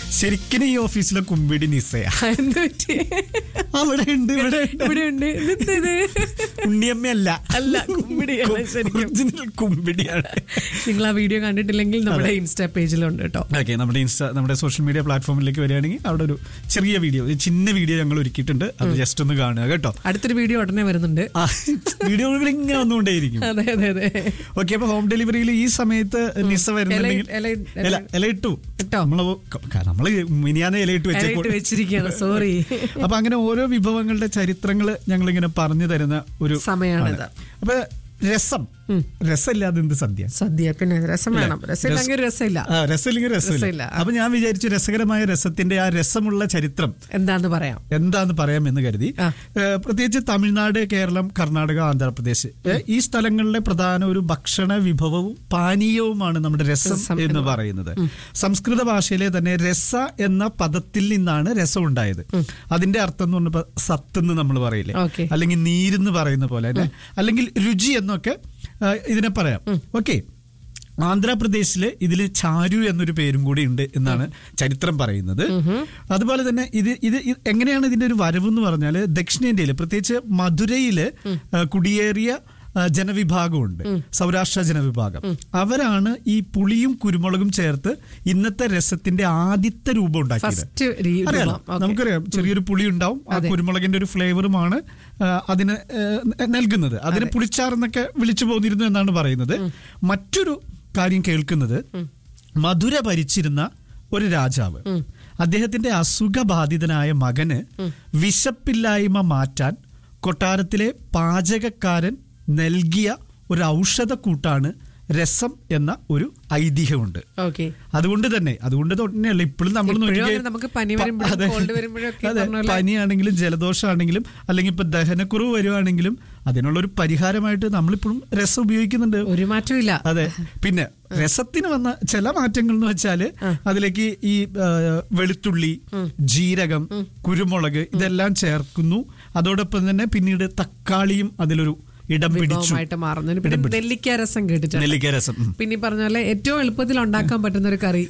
ശരിക്കും ഈ ഓഫീസിലെ കുമ്പിടി നിസയാ എന്ത് പറ്റി അവിടെ ഉണ്ട് ഇവിടെ ഉണ്ട്. ഇവിടെ ഉണ്ട് ഇതെന്ത് ഇത് ഉണ്ണിയമ്മയല്ല അല്ല കുമ്പിടിയാണ് ശരിക്കും ഒറിജിനൽ കുമ്പിടിയാണ് നിങ്ങൾ ആ വീഡിയോ കണ്ടിട്ടില്ലെങ്കിൽ നമ്മുടെ ഇൻസ്റ്റാ പേജിലുണ്ട് കേട്ടോ ഓക്കെ നമ്മുടെ ഇൻസ്റ്റാ നമ്മുടെ സോഷ്യൽ മീഡിയ പ്ലാറ്റ്ഫോമിലേക്ക് വരികയാണെങ്കിൽ അവിടെ ഒരു ചെറിയ വീഡിയോ ഒരു ചിന്ന വീഡിയോ ഞങ്ങൾ ഒരുക്കിയിട്ടുണ്ട് അത് ജസ്റ്റ് ഒന്ന് കാണുക കേട്ടോ അടുത്തൊരു വീഡിയോ ഉടനെ വരുന്നുണ്ട് ആ, വീഡിയോകൾ ഇങ്ങനെ വന്നുകൊണ്ടേയിരിക്കും അതെ അതെ അതെ ഓക്കെ അപ്പൊ ഹോം ഡെലിവറിയിൽ ഈ സമയത്ത് നിസ വരുന്നുണ്ടെങ്കിൽ ഇല- ഇല- ഇല- ഇല ഇട്ടു ഇട്ടോ? നമ്മള് ക- നമ്മള് മിനിയാന്ന് ഇല ഇട്ട് വെച്ചപ്പോൾ ഇലയിട്ട് വെച്ചിരിക്കുകയാണ് സോറി അപ്പൊ അങ്ങനെ ഓരോ വിഭവങ്ങളുടെ ചരിത്രങ്ങൾ ഞങ്ങൾ ഇങ്ങനെ പറഞ്ഞു തരുന്ന ഒരു സമയമാണിത്. ആണ്. അപ്പൊ രസം രസമില്ലാതെ എന്ത് സദ്യ സദ്യ പിന്നെ രസം വേണം രസമില്ലെങ്കിൽ ഒരു രസമില്ല ആ, രസമില്ലെങ്കിൽ രസമില്ല രസമില്ല. അപ്പൊ ഞാൻ വിചാരിച്ചു രസകരമായ രസത്തിന്റെ ആ രസമുള്ള ചരിത്രം എന്താന്ന് പറയാം എന്താന്ന് പറയാമെന്ന് കരുതി ആ. ഏഹ് പ്രത്യേകിച്ച് തമിഴ്നാട് കേരളം കർണാടക ആന്ധ്രാപ്രദേശ് ഏഹ് ഈ സ്ഥലങ്ങളിലെ പ്രധാന ഒരു ഭക്ഷണ വിഭവവും പാനീയവുമാണ് നമ്മുടെ രസം രസം എന്ന് പറയുന്നത് സംസ്കൃത ഭാഷയിലെ തന്നെ രസ എന്ന പദത്തിൽ നിന്നാണ് രസം ഉണ്ടായത് അതിന്റെ അർത്ഥം എന്ന് പറഞ്ഞപ്പോ സത്ത് എന്ന് നമ്മൾ പറയില്ലേ ഓക്കെ. അല്ലെങ്കിൽ നീരെന്ന് പറയുന്ന പോലെ തന്നെ അല്ലെങ്കിൽ രുചി എന്നൊക്കെ ആ, ഇതിനെ പറയാം ഓക്കെ ആന്ധ്രാപ്രദേശില് ഇതിൽ ചാരു എന്നൊരു പേരും കൂടി ഉണ്ട് എന്നാണ് ചരിത്രം പറയുന്നത് അതുപോലെ തന്നെ ഇത് ഇത് ഇത് എങ്ങനെയാണ് ഇതിന്റെ ഒരു വരവ് എന്ന് പറഞ്ഞാല് ദക്ഷിണേന്ത്യയിൽ പ്രത്യേകിച്ച് മധുരയില് ആ, കുടിയേറിയ ആ, ജനവിഭാഗമുണ്ട് സൗരാഷ്ട്ര ജനവിഭാഗം അവരാണ് ഈ പുളിയും കുരുമുളകും ചേർത്ത് ഇന്നത്തെ രസത്തിന്റെ ആദ്യത്തെ രൂപം ഉണ്ടാക്കിയത് ഫസ്റ്റ് അറിയാലോ നമുക്കറിയാം ചെറിയൊരു പുളി ഉണ്ടാവും ആ കുരുമുളകിന്റെ ഒരു ഫ്ലേവറുമാണ് ആ, അതിന് ആ, നൽകുന്നത് അതിന് പുളിച്ചാറെന്നൊക്കെ വിളിച്ചു പോന്നിരുന്നു എന്നാണ് പറയുന്നത് മറ്റൊരു കാര്യം കേൾക്കുന്നത് മധുര ഭരിച്ചിരുന്ന ഒരു രാജാവ് അദ്ദേഹത്തിന്റെ അസുഖബാധിതനായ മകന് വിശപ്പില്ലായ്മ മാറ്റാൻ കൊട്ടാരത്തിലെ പാചകക്കാരൻ നൽകിയ ഒരു ഔഷധക്കൂട്ടാണ് രസം എന്ന ഒരു ഐതിഹ്യമുണ്ട് ഓക്കെ അതുകൊണ്ട് തന്നെ അതുകൊണ്ട് തന്നെയല്ല ഇപ്പോഴും നമ്മൾ ഇപ്പോഴും നോക്കിക്കേ- അങ്ങനെ നമുക്ക് പനി വരുമ്പോഴും അതെ. cold വരുമ്പോഴും ഒക്കെ അതെ, പറഞ്ഞ പോലെ- പനിയാണെങ്കിലും ജലദോഷമാണെങ്കിലും അല്ലെങ്കിൽ ഇപ്പൊ ദഹനക്കുറവ് വരുവാണെങ്കിലും അതിനുള്ള ഒരു പരിഹാരമായിട്ട് നമ്മളിപ്പോഴും രസം ഉപയോഗിക്കുന്നുണ്ട് ഒരു മാറ്റവും ഇല്ല അതെ പിന്നെ രസത്തിന് വന്ന ചില മാറ്റങ്ങൾ എന്ന് വെച്ചാല് അതിലേക്ക് ഈ ആ, വെളുത്തുള്ളി ജീരകം കുരുമുളക് ഇതെല്ലാം ചേർക്കുന്നു അതോടൊപ്പം തന്നെ പിന്നീട് തക്കാളിയും അതിലൊരു ഇടം പിടിച്ചു വിഭവമായിട്ട് മാറുന്നു പിന്നെ നെല്ലിക്ക രസം കേട്ടിട്ടുണ്ട് നെല്ലിക്ക രസം ഉം. പിന്നെ ഈ പറഞ്ഞ പോലെ ഏറ്റവും എളുപ്പത്തിൽ ഉണ്ടാക്കാൻ പറ്റുന്ന ഒരു കറി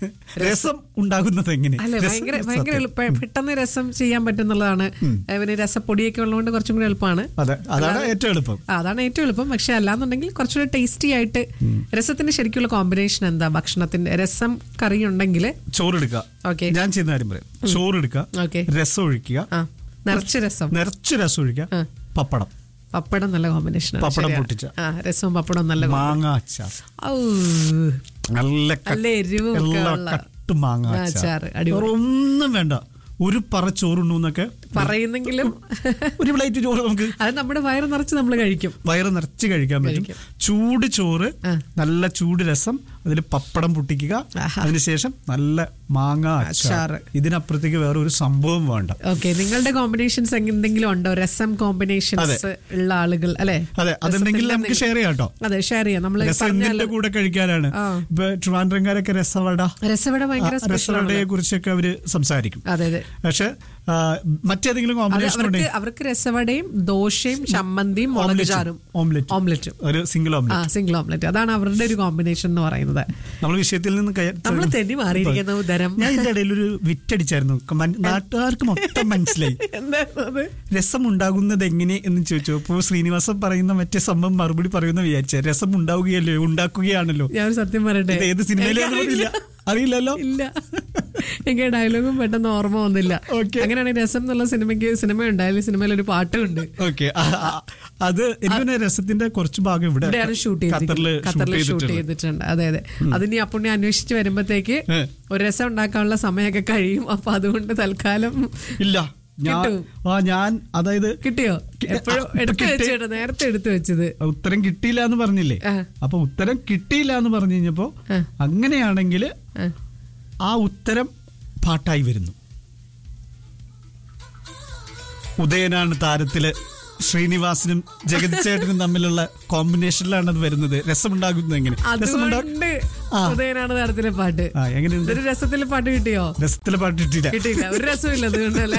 രസം ഉണ്ടാകുന്നത് എങ്ങനെ അല്ലെ രസം- ഭയങ്കര ഭയങ്കര സത്യം. എളുപ്പം പെട്ടെന്ന് രസം ചെയ്യാൻ പറ്റുന്നുള്ളതാണ് ഏ, പിന്നെ രസപ്പൊടിയൊക്കെ ഉള്ളതുകൊണ്ട് കുറച്ചും കൂടി എളുപ്പമാണ് അതെ അതാണ് ഏറ്റവും എളുപ്പം ആ, അതാണ് ഏറ്റവും എളുപ്പം പക്ഷെ അല്ലാന്നുണ്ടെങ്കിൽ കുറച്ചുകൂടി ടേസ്റ്റി ആയിട്ട് രസത്തിന്റെ ശരിക്കുള്ള കോമ്പിനേഷൻ എന്താ ഭക്ഷണത്തിന്റെ രസം കറി ഉണ്ടെങ്കിൽ ചോറെടുക്കുക ഓക്കെ ഞാൻ ചെയ്യുന്ന കാര്യം പറയാം ചോറെടുക്കുക ഓക്കെ രസം ഒഴിക്കുക ആ നിറച്ച് രസം നിറച്ച് രസം ഒഴിക്കുക ആ. പപ്പടം പപ്പടം നല്ല കോമ്പിനേഷൻ പപ്പടം പൊട്ടിച്ച. ആ രസവും പപ്പടവും നല്ല കോമ്പി- മാങ്ങ അച്ചാർ ഔ, നല്ല ക- നല്ല എരിവും ഒക്കെ എല്ലാ ഉള്ള കട്ട് മാങ്ങ അച്ചാർ, അച്ചാർ അടിപൊളി. വേറെ ഒന്നും വേണ്ട ഒരു പറ ചോറുണ്ണൂന്നൊക്കെ പറയുന്നെങ്കിലും ഒരു പ്ലേറ്റ് ചോറ് നമുക്ക് അത് നമ്മുടെ വയറ് നിറച്ച് നമ്മൾ കഴിക്കും വയറ് നിറച്ച് കഴിക്കാൻ പറ്റും കഴിക്കാം. ചൂട് ചോറ് ആ. നല്ല ചൂട് രസം അതിൽ പപ്പടം പൊട്ടിക്കുക ആഹാ. അതിനുശേഷം നല്ല മാങ്ങ അച്ചാർ അച്ചാറ്. ഇതിനപ്പുറത്തേക്ക് വേറെ ഒരു സംഭവം വേണ്ട ഓക്കെ നിങ്ങളുടെ കോമ്പിനേഷൻസ് എന്തെങ്കിലും ഉണ്ടോ രസം കോമ്പിനേഷൻസ് ഉള്ള ആളുകൾ അല്ലെ അതെ അതുണ്ടെങ്കിൽ നമുക്ക് ഷെയർ ചെയ്യാം കേട്ടോ അതെ ഷെയർ ചെയ്യാം നമ്മൾ രസം എന്തിന്റെ കൂടെ കഴിക്കാനാണ് ആ. ഇപ്പൊ ട്രിവാൻഡ്രംകാരൊക്കെ രസവട രസവട ഭയങ്കര ആ, സ്പെഷ്യൽ രസവടയെ കുറിച്ചൊക്കെ അവര് സംസാരിക്കും അതെ അതെ പക്ഷെ ആ, മറ്റേതെങ്കിലും അത് കോമ്പിനേഷൻ അവർക്ക് ഉണ്ടെങ്കിൽ അവർക്ക് രസവടയും ദോശയും ചമ്മന്തിയും മുളക് ഓംലെറ്റും. ചാറും ഓംലെറ്റും. ഓംലെറ്റും ഒരു സിംഗിൾ ആ ഓംലെറ്റ് സിംഗിൾ ഓംലെറ്റ് അതാണ് അവരുടെ ഒരു കോമ്പിനേഷൻ എന്ന് പറയുന്നത് നമ്മൾ വിഷയത്തിൽ നിന്ന് കയ- നമ്മൾ തെന്നി മാറിയിരിക്കുന്ന ഉദരം ഞാൻ ഇതിന്റെ ഇടയിൽ ഒരു വിറ്റടിച്ചായിരുന്നു മൻ- നാട്ടുകാർക്ക് മൊത്തം മനസ്സിലായി എന്തായിരുന്നു അത് രസം ഉണ്ടാകുന്നത് എങ്ങനെ എന്ന് ചോദിച്ചു അപ്പോൾ ശ്രീനിവാസൻ പറയുന്ന മറ്റേ സംഭവം മറുപടി പറയുന്ന വിചാരിച്ച രസം ഉണ്ടാവുകയല്ലോ ഉണ്ടാക്കുകയാണല്ലോ ഞാൻ ഒരു സത്യം പറയട്ടെ ഇത് ഏത് സിനിമയിലാണെന്ന് അറിയില്ല അറിയില്ലല്ലോ ഇല്ല എനിക്ക് ഡയലോഗും പെട്ടെന്ന് ഓർമ്മ വന്നില്ല Okay. അങ്ങനെയാണെങ്കിൽ രസം എന്നുള്ള സിനിമയ്ക്ക് സിനിമ ഉണ്ടായാലും സിനിമയിൽ ഒരു പാട്ടുമുണ്ട് ഓക്കെ അത് എനിക്ക് രസത്തിന്റെ കുറച്ച് ഭാഗം ഇവിടെ ഇവിടെയാണ് ഷൂട്ട് ഖത്തറില് ഖത്തറിൽ ഷൂട്ട് ഷൂട്ട് ചെയ്തിട്ടുണ്ട് ചെയ്തിട്ടുണ്ട് അതെ അതെ അതിനി അപ്പുണ്ണി അന്വേഷിച്ച് വരുമ്പത്തേക്ക് ഏ. ഒരു രസം ഉണ്ടാക്കാനുള്ള സമയമൊക്കെ കഴിയും അപ്പൊ അതുകൊണ്ട് തൽക്കാലം ഇല്ല ഞാൻ കിട്ടും. ആ ഞാൻ അതായത് കിട്ടിയോ കി- എപ്പോഴും ആ, എടുത്തു കിട്ടി. വെച്ചേട്ടോ നേരത്തെ എടുത്തു വെച്ചത് ഉത്തരം കിട്ടിയില്ല എന്ന് പറഞ്ഞില്ലേ ആ. അപ്പൊ ഉത്തരം കിട്ടിയില്ല എന്ന് പറഞ്ഞു കഴിഞ്ഞപ്പോ ആ. അങ്ങനെയാണെങ്കിൽ ആ. ആ ഉത്തരം പാട്ടായി വരുന്നു ഉദയനാണ് താരത്തില് ശ്രീനിവാസനും ജഗതി ചേട്ടനും തമ്മിലുള്ള കോമ്പിനേഷനിലാണ് അത് വരുന്നത് രസമുണ്ടാകുന്നത് എങ്ങനെ രസമുണ്ടാ- അതുകൊണ്ട് ആ. ഉദയനാണ് താരത്തിലെ പാട്ട് ആ എങ്ങനെയുണ്ട് ഇതൊരു രസത്തിലെ പാട്ട് കിട്ടിയോ രസത്തിലെ പാട്ട് കിട്ടിയില്ല കിട്ടിയില്ല ഒരു രസമില്ല അതുകൊണ്ട് അല്ലേ